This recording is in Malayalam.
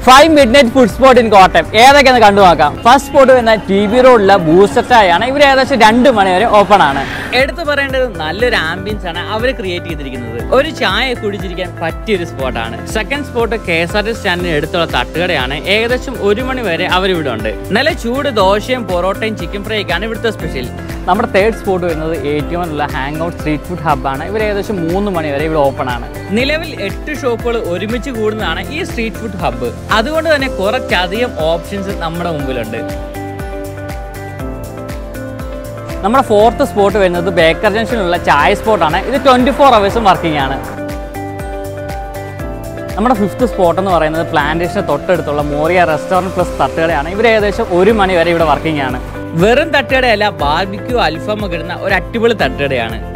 five midnight food spot in Kottayam ഏതൊക്കെയെന്ന് കണ്ടു നോക്കാം ഫസ്റ്റ് സ്പോട്ട് വരുന്ന ടി ബി റോഡിലെ ബൂസ്റ്റർ ചായ ആണ് ഇവർ ഏകദേശം രണ്ട് മണി വരെ ഓപ്പൺ ആണ് എടുത്തു പറയേണ്ടത് നല്ലൊരു ആംബിയൻസ് ആണ് അവർ ക്രിയേറ്റ് ചെയ്തിരിക്കുന്നത് ഒരു ചായ കുടിച്ചിരിക്കാൻ പറ്റിയൊരു സ്പോട്ടാണ് second spot K S R T സ്റ്റാൻഡിന് അടുത്തുള്ള തട്ടുകടയാണ് ഏകദേശം ഒരു മണി വരെ അവരിവിടെ ഉണ്ട് നല്ല ചൂട് ദോശയും പൊറോട്ടയും ചിക്കൻ ഫ്രൈ ഒക്കെയാണ് ഇവിടുത്തെ സ്പെഷ്യൽ നമ്മുടെ തേർഡ് സ്പോട്ട് വരുന്നത് ഏറ്റവും ഉള്ള ഹാങ് ഔട്ട് സ്ട്രീറ്റ് ഫുഡ് ഹബ്ബാണ് ഇവർ ഏകദേശം മൂന്ന് മണി വരെ ഇവിടെ ഓപ്പൺ ആണ് നിലവിൽ എട്ട് ഷോപ്പുകൾ ഒരുമിച്ച് കൂടുന്നതാണ് ഈ സ്ട്രീറ്റ് ഫുഡ് ഹബ്ബ് അതുകൊണ്ട് തന്നെ കുറച്ചധികം ഓപ്ഷൻസ് നമ്മുടെ മുമ്പിലുണ്ട് നമ്മുടെ ഫോർത്ത് സ്പോട്ട് വരുന്നത് ബേക്കർ ജംഗ്ഷനിലുള്ള ചായ സ്പോട്ടാണ് ഇത് ട്വൻറ്റി ഫോർ അവേഴ്സും വർക്കിംഗ് ആണ് നമ്മുടെ ഫിഫ്ത്ത് സ്പോട്ട് എന്ന് പറയുന്നത് പ്ലാന്റേഷന് തൊട്ടടുത്തുള്ള മോറിയ റെസ്റ്റോറൻറ്റ് പ്ലസ് തട്ടുകടയാണ് ഇവർ ഏകദേശം ഒരു മണി വരെ ഇവിടെ വർക്കിംഗ് ആണ് വെറും തട്ടുകടയല്ല ബാർബിക്യൂ അൽഫാം ഒക്കെ ഇടുന്ന ഒരു അടിപൊളി തട്ടുകടയാണ്